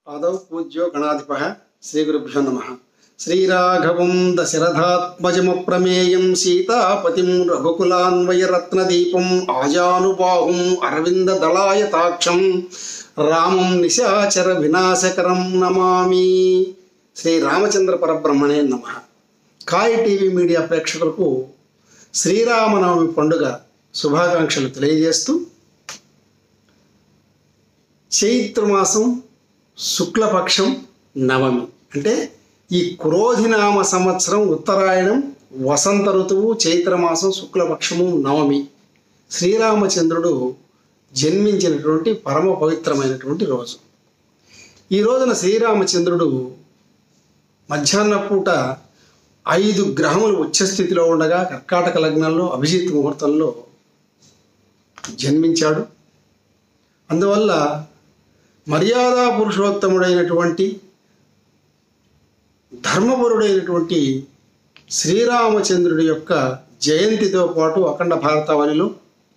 ఆదౌ పూజ్యో గణాధిప శ్రీగురుభ్యో నమ శ్రీరాఘవం దశరథాత్మజమప్రమేయం సీతాపతిం రఘుకులాన్వయరత్నదీపం ఆజానుబాహుం అరవిందదళాయతాక్షం రామం నిశాచర వినాశకరం నమామి శ్రీ రామచంద్ర పరబ్రహ్మణే నమ కాయి టీవీ మీడియా ప్రేక్షకులకు శ్రీరామనవమి పండుగ శుభాకాంక్షలు తెలియజేస్తూ చైత్రమాసం శుక్లపక్షం నవమి అంటే ఈ క్రోధినామ సంవత్సరం ఉత్తరాయణం వసంత ఋతువు చైత్రమాసం శుక్లపక్షము నవమి శ్రీరామచంద్రుడు జన్మించినటువంటి పరమ పవిత్రమైనటువంటి రోజు ఈ రోజున శ్రీరామచంద్రుడు మధ్యాహ్న పూట ఐదు గ్రహములు ఉచ్చస్థితిలో ఉండగా కర్కాటక లగ్నంలో అభిజిత్ ముహూర్తంలో జన్మించాడు అందువల్ల మర్యాదా పురుషోత్తముడైనటువంటి ధర్మపరుడైనటువంటి శ్రీరామచంద్రుడి యొక్క జయంతితో పాటు అఖండ భారతావనిలో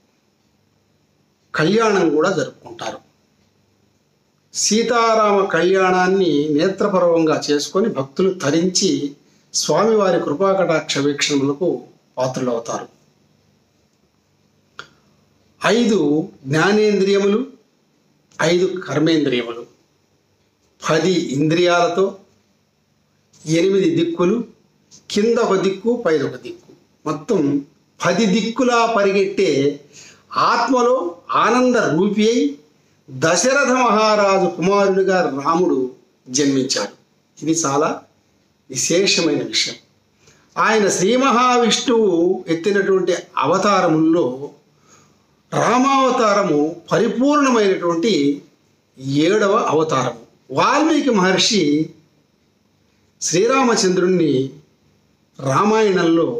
కళ్యాణం కూడా జరుపుకుంటారు సీతారామ కళ్యాణాన్ని నేత్రపర్వంగా చేసుకొని భక్తులు తరించి స్వామివారి కృపాకటాక్ష వీక్షణములకు పాత్రులవుతారు ఐదు జ్ఞానేంద్రియములు ఐదు కర్మేంద్రియములు పది ఇంద్రియాలతో ఎనిమిది దిక్కులు కింద ఒక దిక్కు పైన ఒక దిక్కు మొత్తం పది దిక్కులా పరిగెట్టే ఆత్మలో ఆనంద రూపి అయి దశరథ మహారాజు కుమారుడిగా రాముడు జన్మించాడు ఇది చాలా విశేషమైన విషయం ఆయన శ్రీ మహావిష్ణువు ఎత్తినటువంటి అవతారముల్లో రామావతారము పరిపూర్ణమైనటువంటి ఏడవ అవతారము వాల్మీకి మహర్షి శ్రీరామచంద్రుణ్ణి రామాయణంలో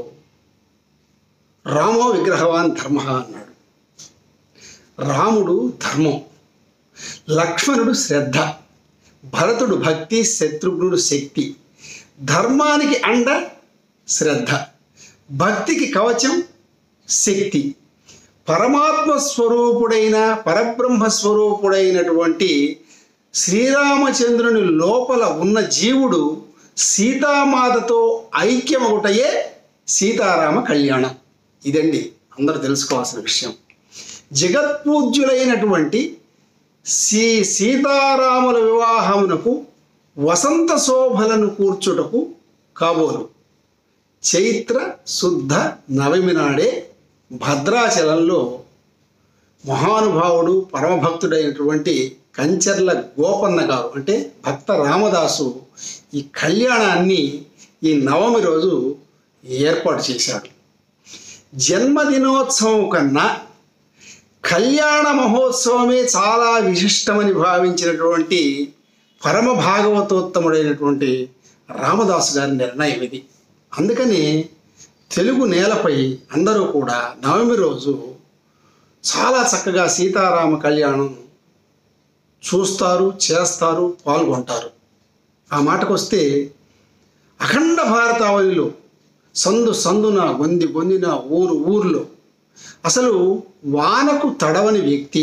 రామో విగ్రహవాన్ ధర్మ అన్నాడు రాముడు ధర్మం లక్ష్మణుడు శ్రద్ధ భరతుడు భక్తి శత్రుఘ్నుడు శక్తి ధర్మానికి అండ శ్రద్ధ భక్తికి కవచం శక్తి పరమాత్మ స్వరూపుడైన పరబ్రహ్మ స్వరూపుడైనటువంటి శ్రీరామచంద్రుని లోపల ఉన్న జీవుడు సీతామాతతో ఐక్యమగుటయే సీతారామ కళ్యాణం ఇదండి అందరూ తెలుసుకోవాల్సిన విషయం జగత్పూజ్యులైనటువంటి శ్రీ సీతారాముల వివాహమునకు వసంత శోభలను కూర్చుటకు కాబోలు చైత్ర శుద్ధ నవమి నాడే భద్రాచలంలో మహానుభావుడు పరమభక్తుడైనటువంటి కంచర్ల గోపన్న గారు అంటే భక్త రామదాసు ఈ కళ్యాణాన్ని ఈ నవమి రోజు ఏర్పాటు చేశాడు జన్మదినోత్సవం కన్నా కళ్యాణ మహోత్సవమే చాలా విశిష్టమని భావించినటువంటి పరమ భాగవతోత్తముడైనటువంటి రామదాసు గారి నిర్ణయం ఇది అందుకని తెలుగు నేలపై అందరూ కూడా నవమి రోజు చాలా చక్కగా సీతారామ కళ్యాణం చూస్తారు చేస్తారు పాల్గొంటారు ఆ మాటకొస్తే అఖండ భారతావళిలో సందు సందున గొంది గొందిన ఊరు ఊర్లో అసలు వానకు తడవని వ్యక్తి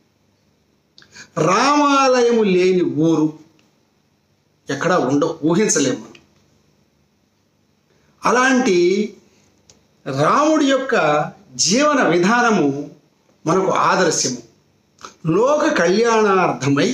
రామాలయము లేని ఊరు ఎక్కడా ఉండవు ఊహించలేము మనం అలాంటి రాముడి యొక్క జీవన విధానము మనకు ఆదర్శము లోక కళ్యాణార్థమై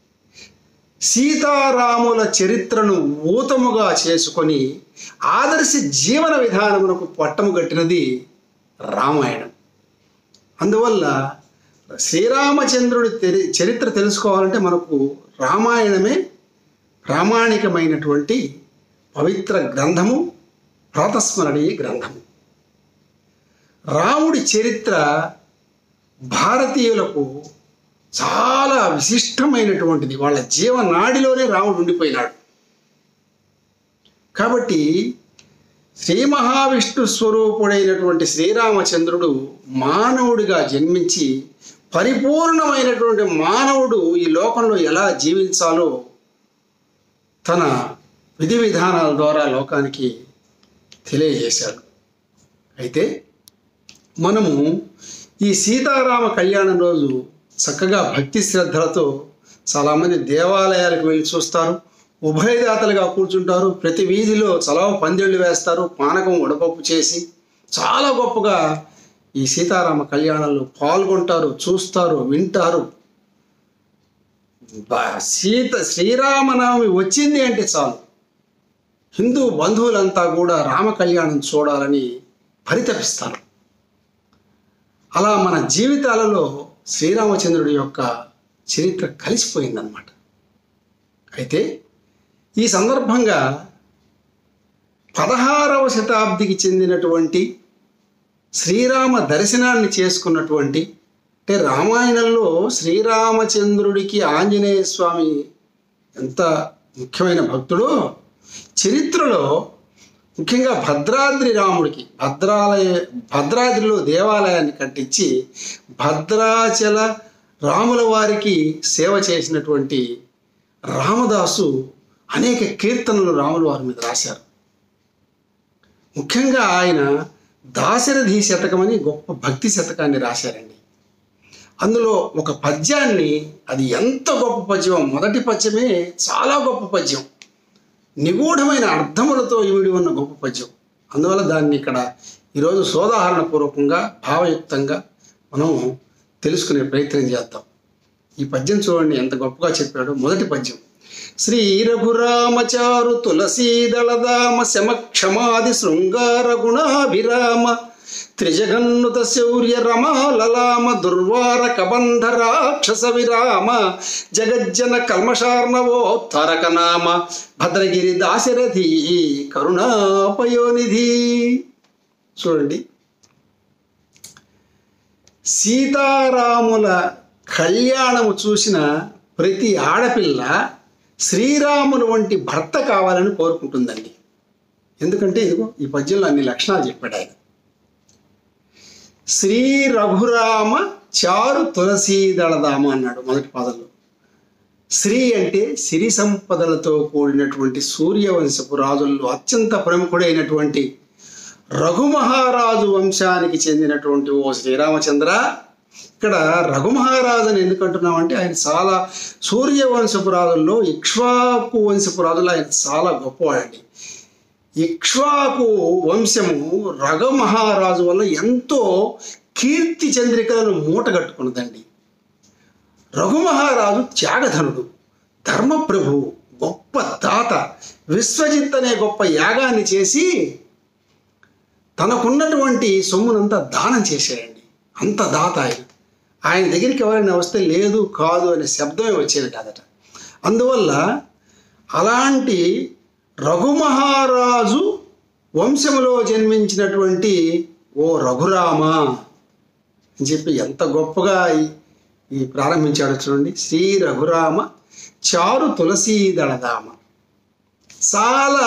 సీతారాముల చరిత్రను ఊతముగా చేసుకొని ఆదర్శ జీవన విధానమునకు పట్టము కట్టినది రామాయణం అందువల్ల శ్రీరామచంద్రుడి తెరి చరిత్ర తెలుసుకోవాలంటే మనకు రామాయణమే ప్రామాణికమైనటువంటి పవిత్ర గ్రంథము ప్రాతస్మరణీయ గ్రంథము రాముడి చరిత్ర భారతీయులకు చాలా విశిష్టమైనటువంటిది వాళ్ళ జీవనాడిలోనే రాముడు ఉండిపోయినాడు కాబట్టి శ్రీ మహావిష్ణు స్వరూపుడైనటువంటి శ్రీరామచంద్రుడు మానవుడిగా జన్మించి పరిపూర్ణమైనటువంటి మానవుడు ఈ లోకంలో ఎలా జీవించాలో తన విధి విధానాల ద్వారా లోకానికి తెలియజేశాడు అయితే మనము ఈ సీతారామ కళ్యాణం రోజు చక్కగా భక్తి శ్రద్ధలతో చాలామంది దేవాలయాలకు వెళ్ళి చూస్తారు ఉభయదాతలుగా కూర్చుంటారు ప్రతి వీధిలో చలవ పందిళ్ళు వేస్తారు పానకం ఉడపప్పు చేసి చాలా గొప్పగా ఈ సీతారామ కళ్యాణంలో పాల్గొంటారు చూస్తారు వింటారు బ- సీత శ్రీరామనవమి వచ్చింది అంటే చాలు హిందూ బంధువులంతా కూడా రామ కళ్యాణం చూడాలని పరితపిస్తారు అలా మన జీవితాలలో శ్రీరామచంద్రుడి యొక్క చరిత్ర కలిసిపోయిందన్నమాట అయితే ఈ సందర్భంగా పదహారవ శతాబ్దికి చెందినటువంటి శ్రీరామ దర్శనాన్ని చేసుకున్నటువంటి అంటే రామాయణంలో శ్రీరామచంద్రుడికి ఆంజనేయ స్వామి ఎంత ముఖ్యమైన భక్తుడో చరిత్రలో ముఖ్యంగా భద్రాద్రి రాముడికి భద్రాలయ భద్రాద్రిలో దేవాలయాన్ని కట్టించి భద్రాచల రాముల వారికి సేవ చేసినటువంటి రామదాసు అనేక కీర్తనలు రాముల వారి మీద రాశారు ముఖ్యంగా ఆయన దాశరథి శతకం అని గొప్ప భక్తి శతకాన్ని రాశారండి అందులో ఒక పద్యాన్ని అది ఎంత గొప్ప పద్యం మొదటి పద్యమే చాలా గొప్ప పద్యం నిగూఢమైన అర్థములతో ఇమిడి ఉన్న గొప్ప పద్యం అందువల్ల దాన్ని ఇక్కడ ఈరోజు సోదాహరణ పూర్వకంగా భావయుక్తంగా మనం తెలుసుకునే ప్రయత్నం చేద్దాం ఈ పద్యం చూడండి ఎంత గొప్పగా చెప్పాడో మొదటి పద్యం శ్రీ రఘురామచారు తులసీదళదామ శమక్షమాది శృంగార గుణాభిరామ త్రిజగన్నుత శౌర్య రమాలలామ దుర్వార కబంధ రాక్షస విరామ జగజ్జన కల్మషార్ణవో తారకనామ భద్రగిరి దాశరథి కరుణాపయోనిధి చూడండి సీతారాముల కళ్యాణము చూసిన ప్రతి ఆడపిల్ల శ్రీరాములు వంటి భర్త కావాలని కోరుకుంటుందండి ఎందుకంటే ఇదిగో ఈ పద్యంలో అన్ని లక్షణాలు చెప్పాడు ఆయన శ్రీ రఘురామ చారు తులసీదళదామ అన్నాడు మొదటి పాదంలో శ్రీ అంటే సిరి సంపదలతో కూడినటువంటి సూర్యవంశపు రాజుల్లో అత్యంత ప్రముఖుడైనటువంటి రఘుమహారాజు వంశానికి చెందినటువంటి ఓ శ్రీరామచంద్ర ఇక్కడ రఘుమహారాజు అని ఎందుకు అంటున్నామంటే ఆయన చాలా సూర్యవంశపు రాజుల్లో ఇక్ష్వాకు వంశపు రాజుల్లో ఆయన చాలా గొప్పవాడండి ఇక్ష్వాకు వంశము రఘుమహారాజు వల్ల ఎంతో కీర్తి చంద్రికలను మూటగట్టుకున్నదండి రఘుమహారాజు త్యాగధనుడు ధర్మప్రభువు గొప్ప దాత విశ్వజిత్ అనే గొప్ప యాగాన్ని చేసి తనకున్నటువంటి సొమ్మునంతా దానం చేశాడండి అంత దాత ఆయన ఆయన దగ్గరికి ఎవరైనా వస్తే లేదు కాదు అనే శబ్దమే వచ్చేది కాదట అందువల్ల అలాంటి రఘుమహారాజు వంశములో జన్మించినటువంటి ఓ రఘురామ అని చెప్పి ఎంత గొప్పగా ఈ- ఈ ప్రారంభించాడు చూడండి శ్రీ రఘురామ చారు తులసీదళదామ చాలా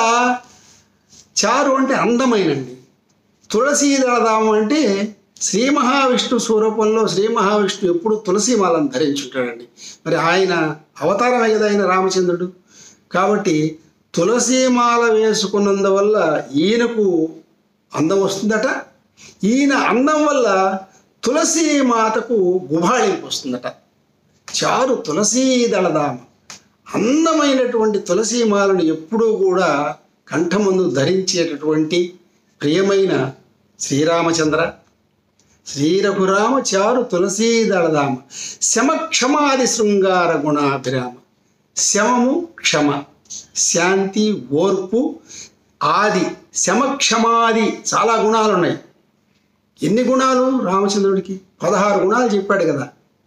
చారు అంటే అందమైనండి తులసీదళదామ అంటే శ్రీ మహావిష్ణు స్వరూపంలో శ్రీ మహావిష్ణు ఎప్పుడు తులసి మాలను ధరించుంటాడండి మరి ఆయన అవతారమే కదా ఆయన రామచంద్రుడు కాబట్టి తులసి మాల వేసుకున్నందువల్ల ఈయనకు అందం వస్తుందట ఈయన అందం వల్ల తులసి మాతకు గుబాళింపు వస్తుందట చారు తులసీ దళదామ అందమైనటువంటి తులసి మాలను ఎప్పుడూ కూడా కంఠమందు ధరించేటటువంటి ప్రియమైన శ్రీరామచంద్ర శ్రీరఘురామ చారు తులసీ దళదామ శమక్షమాది శృంగార గుణాభిరామ శమము క్షమ శాంతి ఓర్పు ఆది శమక్షమాది చాలా గుణాలు ఉన్నాయి ఎన్ని గుణాలు రామచంద్రుడికి పదహారు గుణాలు చెప్పాడు కదా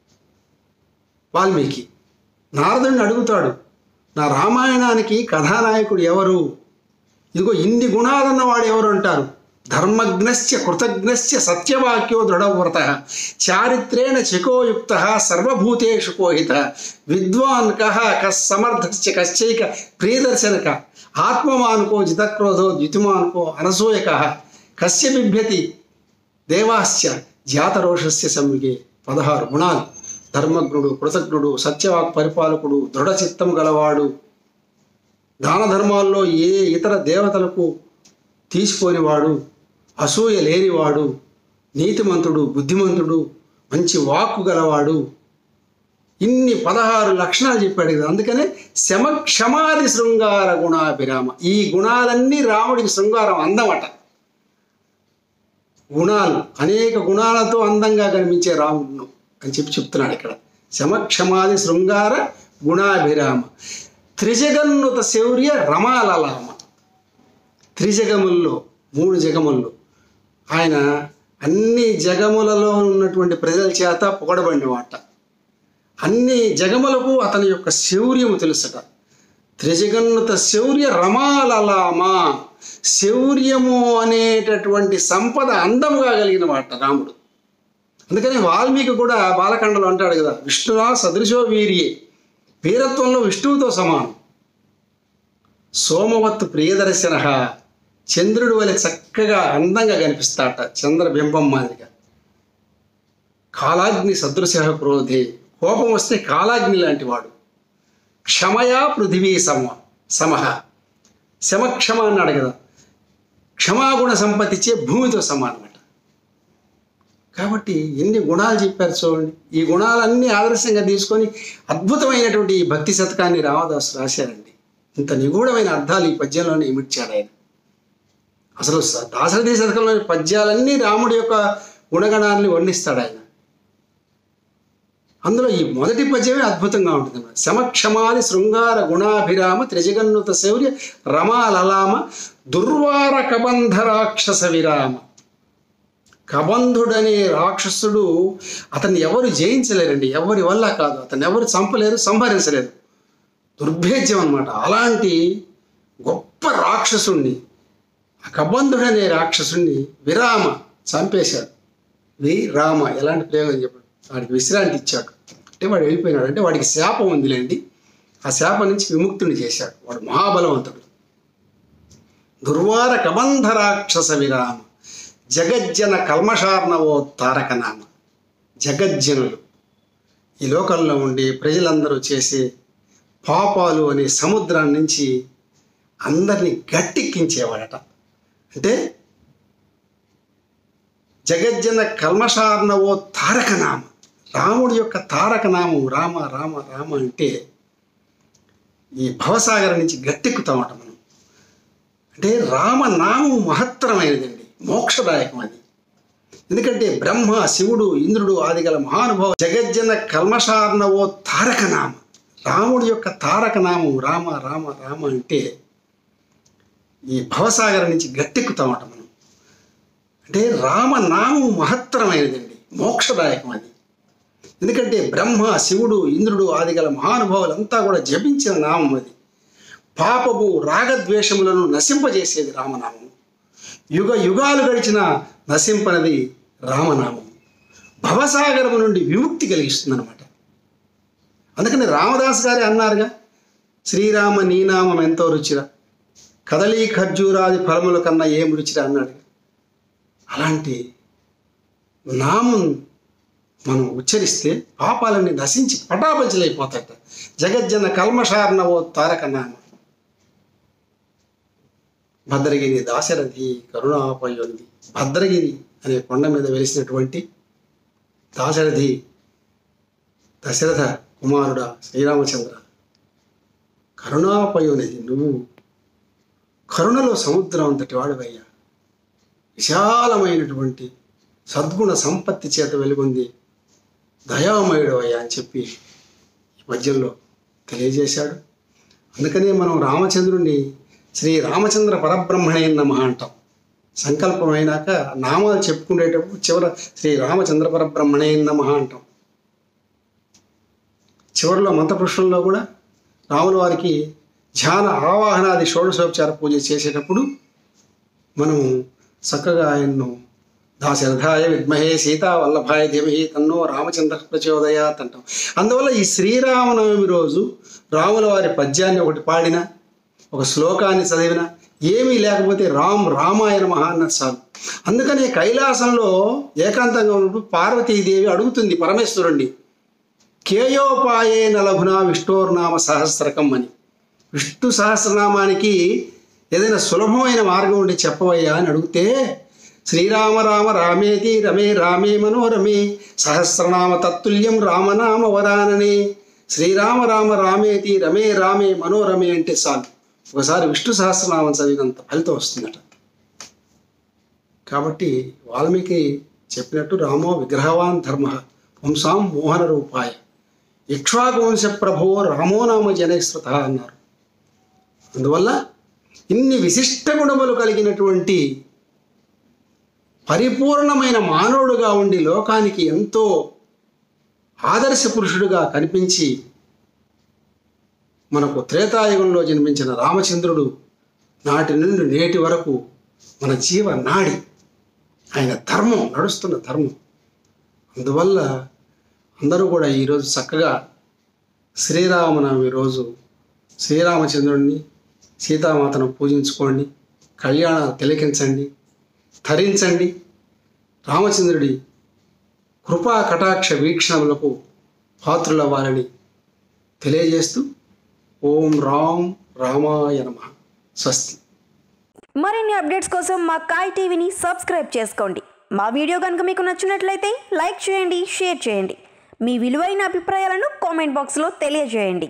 వాల్మీకి నారదుడిని అడుగుతాడు నా రామాయణానికి కథానాయకుడు ఎవరు ఇదిగో ఇన్ని గుణాలున్నవాడు ఎవరు అంటారు ధర్మజ్ఞస్య కృతజ్ఞస్య సత్యవాక్యో దృఢవ్రత చారిత్రేణ చకోయుక్త సర్వభూతేషు కోహిత విద్వాన్ కహ కస్సమర్థస్య కశ్చైక ప్రియదర్శనక ఆత్మమానుకో జితక్రోధో ద్యుతిమానుకో అనసూయక కస్య బిభ్యతి దేవాస్య జాతరోషస్య సంయుగే పదహారు గుణాలు ధర్మజ్ఞుడు కృతజ్ఞుడు సత్యవాక్ పరిపాలకుడు దృఢ చిత్తము గలవాడు దాన ధర్మాల్లో ఏ ఇతర దేవతలకు తీసిపోనివాడు అసూయ లేనివాడు నీతిమంతుడు బుద్ధిమంతుడు మంచి వాక్కు గలవాడు ఇన్ని పదహారు లక్షణాలు చెప్పాడు కదా అందుకనే శమ క్షమాది శృంగార గుణాభిరామ ఈ గుణాలన్నీ రాముడికి శృంగారం అందమట గుణాలు అనేక గుణాలతో అందంగా కనిపించే రాముడును అని చెప్పి చెప్తున్నాడు ఇక్కడ శమక్షమాది శృంగార గుణాభిరామ త్రిజగన్నుత శౌర్య రమాలలామ త్రిజగముల్లో మూడు జగముల్లో ఆయన అన్ని జగములలో ఉన్నటువంటి ప్రజల చేత పొగడబడినవాట అన్ని జగములకు అతని యొక్క శౌర్యము తెలుసట త్రిజగన్నుత శౌర్య రమాలలామ శౌర్యము అనేటటువంటి సంపద అందముగా కలిగిన వాట రాముడు అందుకని వాల్మీకి కూడా బాలకాండలో అంటాడు కదా విష్ణురా సదృశో వీర్యే వీరత్వంలో విష్ణువుతో సమానం సోమవత్తు ప్రియదర్శన చంద్రుడు వలె చక్కగా అందంగా కనిపిస్తాట చంద్రబింబం మాదిరిగా కాలాగ్ని సదృశ క్రోధే కోపం వస్తే కాలాగ్ని లాంటి వాడు క్షమయా పృథివీ సమ సమహ శమక్షమ అన్నాడు కదా క్షమాగుణ సంపత్తిచ్చే భూమితో సమానమట కాబట్టి ఎన్ని గుణాలు చెప్పారు చూడండి ఈ గుణాలన్నీ ఆదర్శంగా తీసుకొని అద్భుతమైనటువంటి ఈ భక్తి శతకాన్ని రామదాసు రాశారండి ఇంత నిగూఢమైన అర్థాలు ఈ పద్యంలోనే ఇమిడ్చాడు ఆయన అసలు స- దాశరథి శతకంలోని పద్యాలన్నీ రాముడి యొక్క గుణగణాన్ని వర్ణిస్తాడు ఆయన అందులో ఈ మొదటి పద్యమే అద్భుతంగా ఉంటుంది అన్నమాట శమక్షమాది శృంగార గుణాభిరామ త్రిజగన్నుత శౌర్య రమాలలామ దుర్వార కబంధ రాక్షస విరామ కబంధుడనే రాక్షసుడు అతన్ని ఎవరు జయించలేరండి ఎవరి వల్ల కాదు అతన్ని ఎవరు చంపలేరు సంహరించలేరు దుర్భేద్యం అన్నమాట అలాంటి గొప్ప రాక్షసుణ్ణి ఆ కబంధుడనే రాక్షసుణ్ణి విరామ చంపేశాడు వి రామ ఎలాంటి ప్రయోగం చెప్పాడు వాడికి విశ్రాంతి ఇచ్చాడు అంటే వాడు వెళ్ళిపోయినాడు అంటే వాడికి శాపం ఉందిలేండి ఆ శాపం నుంచి విముక్తుని చేశాడు వాడు మహాబలవంతుడు దుర్వార కబంధ రాక్షస విరామ జగజ్జన కల్మషార్ణవో తారకనామ జగజ్జనులు ఈ లోకంలో ఉండి ప్రజలందరూ చేసే పాపాలు అనే సముద్రం నుంచి అందరినీ గట్టెక్కించేవాడట అంటే జగజ్జన కల్మషార్ణవో తారకనామ రాముడి యొక్క తారకనామం రామ రామ రామ అంటే ఈ భవసాగరం నుంచి గట్టెక్కుతామట మనం అంటే రామనామం మహత్తరమైనదండి మోక్షదాయకం అది ఎందుకంటే బ్రహ్మ శివుడు ఇంద్రుడు ఆదిగల మహానుభావ జగజ్జన కల్మషార్ణవో తారకనామ రాముడి యొక్క తారకనామం రామ రామ రామ అంటే ఈ భవసాగరం నుంచి గట్టెక్కుతామట మనం అంటే రామనామం మహత్తరమైనదండి మోక్షదాయకం అది ఎందుకంటే బ్రహ్మ శివుడు ఇంద్రుడు ఆదిగల మహానుభావులంతా కూడా జపించిన నామం అది పాపము రాగద్వేషములను నశింపజేసేది రామనామం యుగ యుగాలు గడిచిన నశింపనది రామనామం భవసాగరము నుండి విముక్తి కలిగిస్తుంది అనమాట అందుకని రామదాస్ గారి అన్నారుగా శ్రీరామ నీనామం ఎంతో రుచిరా కదలీ ఖర్జూరాది ఫలముల కన్నా ఏం రుచిరా అన్నాడు అలాంటి నామం మనం ఉచ్చరిస్తే పాపాలన్నీ నశించి పటాపంచలైపోతాయట జగజ్జన కల్మషార్ణవో తారక నామం భద్రగిరి దాశరథి కరుణాపయోంది భద్రగిరి అనే కొండ మీద వెలిసినటువంటి దాశరథి దశరథ కుమారుడా శ్రీరామచంద్ర కరుణాపయోనిధి నువ్వు కరుణలో సముద్రం అంతటి వాడివయ్యా విశాలమైనటువంటి సద్గుణ సంపత్తి చేత వెలుగొంది దయామయుడు అయ్యా అని చెప్పి ఈ పద్యంలో తెలియజేశాడు అందుకనే మనం రామచంద్రుణ్ణి శ్రీ రామచంద్ర పరబ్రహ్మణే నమ అంటాం సంకల్పమైనాక నామాలు చెప్పుకునేటప్పుడు చివర శ్రీ రామచంద్ర పరబ్రహ్మణే నమ అంటాం చివరిలో మంత్రపుష్పంలో కూడా రాముల వారికి ధ్యాన ఆవాహనాది షోడశోపచార పూజ చేసేటప్పుడు మనం చక్కగా ఆయన్ను దాశరథాయ విద్మహే సీతా వల్లభాయ ధీమహి తన్నో రామచంద్ర ప్రచోదయాత్ అంటాం అందువల్ల ఈ శ్రీరామనవమి రోజు రాముల వారి పద్యాన్ని ఒకటి పాడిన ఒక శ్లోకాన్ని చదివిన ఏమీ లేకపోతే రామ్ రామాయణ మహాన్న చాలు అందుకనే కైలాసంలో ఏకాంతంగా ఉన్నప్పుడు పార్వతీదేవి అడుగుతుంది పరమేశ్వరుణ్ణి కేయోపాయే నలభున విష్ణోర్నామ సహస్రకం అని విష్ణు సహస్రనామానికి ఏదైనా సులభమైన మార్గం ఉంటే చెప్పవయ్యా అని అడిగితే శ్రీరామ రామ రామేతి రమే రామే మనోరమే సహస్రనామ తత్తుల్యం రామనామ వరాననే శ్రీరామ రామ రామేతి రమే రామే మనోరమే అంటే చాలు ఒకసారి విష్ణు సహస్రనామం చదివినంత ఫలితం వస్తుందట కాబట్టి వాల్మీకి చెప్పినట్టు రామో విగ్రహవాన్ ధర్మ పుంసాం మోహన రూపాయ ఇక్ష్వాకువంశ ప్రభో రామో నామ జనేశ్రుత అన్నారు అందువల్ల ఇన్ని విశిష్ట గుణములు కలిగినటువంటి పరిపూర్ణమైన మానవుడుగా ఉండి లోకానికి ఎంతో ఆదర్శ పురుషుడుగా కనిపించి మనకు త్రేతాయుగంలో జన్మించిన రామచంద్రుడు నాటి నుండి నేటి వరకు మన జీవ నాడి ఆయన ధర్మం నడుస్తున్న ధర్మం అందువల్ల అందరూ కూడా ఈరోజు చక్కగా శ్రీరామనవమి రోజు శ్రీరామచంద్రుడిని సీతామాతను పూజించుకోండి కళ్యాణాలు తిలకించండి ధరించండి రామచంద్రుడి కృపా కటాక్ష వీక్షణములకు పాత్రులవ్వాలని తెలియజేస్తూ ఓం రామ్ రామాయ నమ స్వస్తి మరిన్ని అప్డేట్స్ కోసం మా కాయ్ టీవీని సబ్స్క్రైబ్ చేసుకోండి మా వీడియో కనుక మీకు నచ్చినట్లయితే లైక్ చేయండి షేర్ చేయండి మీ విలువైన అభిప్రాయాలను కామెంట్ బాక్స్లో తెలియజేయండి